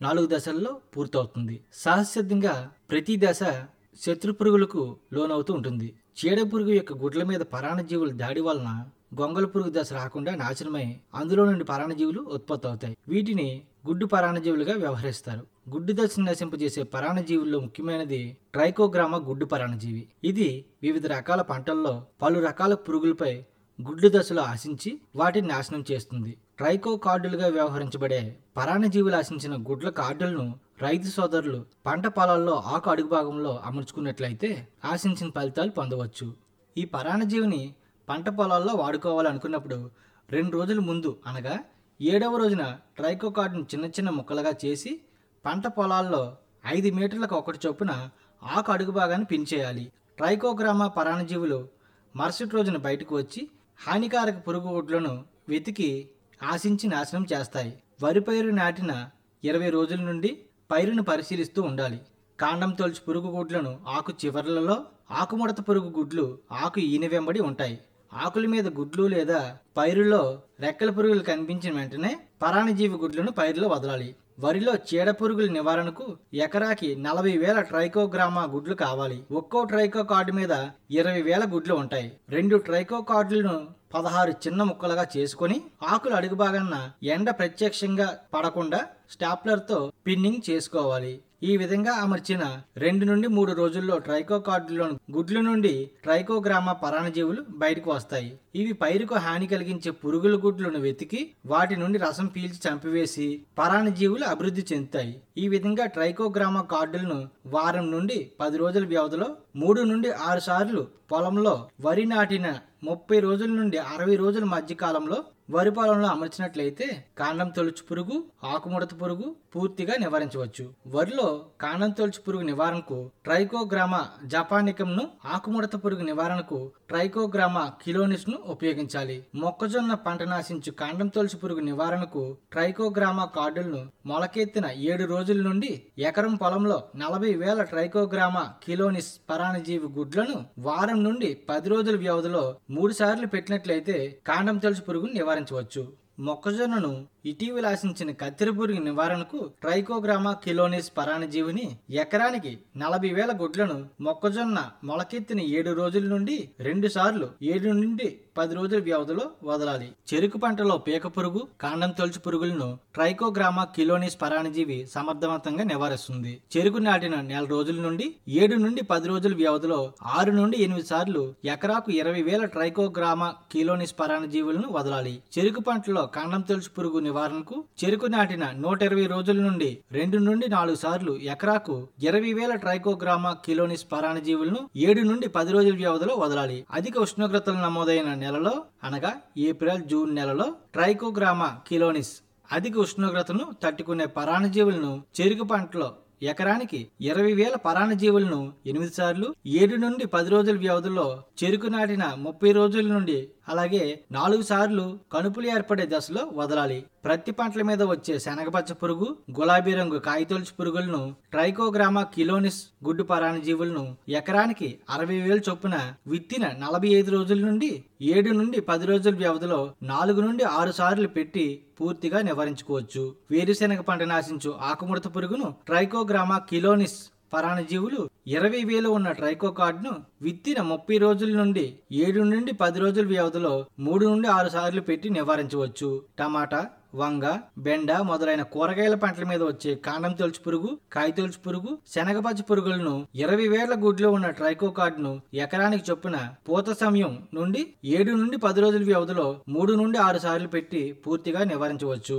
నాలుగు దశల్లో పూర్తవుతుంది సహసిద్ధంగా ప్రతి దశ శత్రు పురుగులకు లోనవుతూ ఉంటుంది చీడ పురుగు యొక్క గుడ్ల మీద పరాణజీవుల దాడి వలన గొంగళ పురుగు దశ రాకుండా నాశనమై అందులో నుండి పరాణజీవులు ఉత్పత్తి అవుతాయి వీటిని గుడ్డు పరాణజీవులుగా వ్యవహరిస్తారు గుడ్డు దశను నశింపజేసే పరాణజీవుల్లో ముఖ్యమైనది ట్రైకోగ్రామా గుడ్డు పరాణజీవి ఇది వివిధ రకాల పంటల్లో పలు రకాల పురుగులపై గుడ్డు దశలో ఆశించి వాటిని నాశనం చేస్తుంది ట్రైకో కార్డులుగా వ్యవహరించబడే పరాణజీవులు ఆశించిన గుడ్ల కార్డులను రైతు సోదరులు పంట పొలాల్లో ఆకు అడుగు భాగంలో అమర్చుకున్నట్లయితే ఆశించిన ఫలితాలు పొందవచ్చు ఈ పరాణజీవిని పంట పొలాల్లో వాడుకోవాలనుకున్నప్పుడు రెండు రోజుల ముందు అనగా ఏడవ రోజున ట్రైకో కార్డును చిన్న చిన్న ముక్కలుగా చేసి పంట పొలాల్లో ఐదు మీటర్లకు ఒకటి చొప్పున ఆకు అడుగు భాగాన్ని పిన్చేయాలి ట్రైకోగ్రామా పరాణజీవులు మరుసటి రోజున బయటకు వచ్చి హానికారక పురుగు గుడ్లను వెతికి ఆశించి నాశనం చేస్తాయి వరి పైరు నాటిన ఇరవై రోజుల నుండి పైరును పరిశీలిస్తూ ఉండాలి కాండం తొలిచి పురుగు గుడ్లను ఆకు చివర్లలో ఆకుముడత పురుగు గుడ్లు ఆకు ఈన వెంబడి ఉంటాయి ఆకుల మీద గుడ్లు లేదా పైరులో రెక్కల పురుగులు కనిపించిన వెంటనే పరాణజీవి గుడ్లను పైరులో వదలాలి వరిలో చీడ పురుగుల నివారణకు ఎకరాకి నలభై వేల ట్రైకోగ్రామా గుడ్లు కావాలి ఒక్కో ట్రైకో కార్డు మీద ఇరవై వేల గుడ్లు ఉంటాయి రెండు ట్రైకో కార్డులను పదహారు చిన్న ముక్కలుగా చేసుకొని ఆకులు అడుగు భాగాన ఎండ ప్రత్యక్షంగా పడకుండా స్టాప్లర్తో పిన్నింగ్ చేసుకోవాలి ఈ విధంగా అమర్చిన రెండు నుండి మూడు రోజుల్లో ట్రైకో కార్డులోని గుడ్ల నుండి ట్రైకోగ్రామా పరాణజీవులు బయటకు వస్తాయి ఇవి పైరుకు హాని కలిగించే పురుగుల గుడ్లను వెతికి వాటి నుండి రసం పీల్చి చంపివేసి పరాణజీవులు అభివృద్ధి చెందుతాయి ఈ విధంగా ట్రైకోగ్రామా కార్డులను వారం నుండి పది రోజుల వ్యవధిలో మూడు నుండి ఆరు సార్లు పొలంలో వరి నాటిన ముప్పై రోజుల నుండి అరవై రోజుల మధ్య కాలంలో వరి పొలంలో అమర్చినట్లయితే కాండం తొలుచు పురుగు ఆకుముడత పురుగు పూర్తిగా నివారించవచ్చు వరిలో కాండం తొలుచు పురుగు నివారణకు ట్రైకోగ్రామా జపానికంను ఆకుముడత పురుగు నివారణకు ట్రైకోగ్రామా కిలోనిస్ ను ఉపయోగించాలి మొక్కజొన్న పంట నాశించు కాండం తొలుచు పురుగు నివారణకు ట్రైకోగ్రామా కార్డులను మొలకెత్తిన ఏడు రోజుల నుండి ఎకరం పొలంలో నలభై వేల ట్రైకోగ్రామా కిలోనిస్ పరాణజీవి గుడ్లను వారం నుండి పది రోజుల వ్యవధిలో మూడు సార్లు పెట్టినట్లయితే కాండం తొలుచు పురుగును నివారించవచ్చు మొక్కజొన్నను ఇటీవల ఆశించిన కత్తెర పురుగు నివారణకు ట్రైకోగ్రామా కిలోనిస్ పరాణజీవిని ఎకరానికి నలభై వేల గుడ్లను మొక్కజొన్న మొలకెత్తిన ఏడు రోజుల నుండి రెండు సార్లు ఏడు నుండి పది రోజుల వ్యవధిలో వదలాలి చెరుకు పంటలో పీక పురుగు కాండం తొలుచు పురుగులను ట్రైకోగ్రామా కిలోనిస్ పరాణజీవి సమర్థవంతంగా నివారిస్తుంది చెరుకు నాటిన నెల రోజుల నుండి ఏడు నుండి పది రోజుల వ్యవధిలో ఆరు నుండి ఎనిమిది సార్లు ఎకరాకు ఇరవై వేల ట్రైకోగ్రామా కిలోనిస్ పరాణజీవులను వదలాలి చెరుకు పంటలో కాండం తొలుచు పురుగు నివారణకు చెరుకు నాటిన నూట ఇరవై రోజుల నుండి రెండు నుండి నాలుగు సార్లు ఎకరాకు ఇరవై వేల ట్రైకోగ్రామా కిలోనిస్ పరాణజీవులను ఏడు నుండి పది రోజుల వ్యవధిలో వదలాలి అధిక ఉష్ణోగ్రతలు నమోదైన నెలలో అనగా ఏప్రిల్ జూన్ నెలలో ట్రైకోగ్రామా కిలోనిస్ అధిక ఉష్ణోగ్రతను తట్టుకునే పరాణజీవులను చెరుకు పంటలో ఎకరానికి ఇరవై వేల పరాణజీవులను ఎనిమిది సార్లు ఏడు నుండి పది రోజుల వ్యవధిలో చెరుకు నాటిన ముప్పై రోజుల నుండి అలాగే నాలుగు సార్లు కణుపులు ఏర్పడే దశలో వదలాలి ప్రతి పంటల మీద వచ్చే శనగపచ్చ పురుగు గులాబీ రంగు కాయతొలుచు పురుగులను ట్రైకోగ్రామా కిలోనిస్ గుడ్డు పరాణజీవులను ఎకరానికి అరవై వేలు చొప్పున విత్తిన నలభై ఐదు రోజుల నుండి ఏడు నుండి పది రోజుల వ్యవధిలో నాలుగు నుండి ఆరు సార్లు పెట్టి పూర్తిగా నివారించుకోవచ్చు వేరుశెనగ పంట నాశించు ఆకుముడత పురుగును ట్రైకోగ్రామా కిలోనిస్ పరాణజీవులు ఇరవై వేలు ఉన్న ట్రైకో కార్డును విత్తిన ముప్పై రోజుల నుండి ఏడు నుండి పది రోజుల వ్యవధిలో మూడు నుండి ఆరు సార్లు పెట్టి నివారించవచ్చు టమాటా వంగ బెండ మొదలైన కూరగాయల పంటల మీద వచ్చే కాండం తొలుచు పురుగు కాయ తొలుచు పురుగు శనగపచ్చ పురుగులను ఇరవై వేల గుడ్లో ఉన్న ట్రైకో కార్డును ఎకరానికి చొప్పున పూత సమయం నుండి ఏడు నుండి పది రోజుల వ్యవధిలో మూడు నుండి ఆరు సార్లు పెట్టి పూర్తిగా నివారించవచ్చు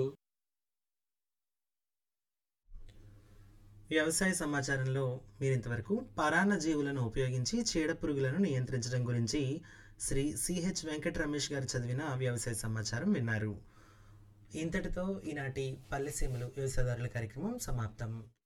వ్యవసాయ సమాచారంలో మీరు ఇంతవరకు పరాన్న జీవులను ఉపయోగించి చీడ పురుగులను నియంత్రించడం గురించి శ్రీ సిహెచ్ వెంకట రమేష్ గారు చదివిన వ్యవసాయ సమాచారం విన్నారు ఇంతటితో ఈనాటి పల్లెసీమలు వ్యవసాయదారుల కార్యక్రమం సమాప్తం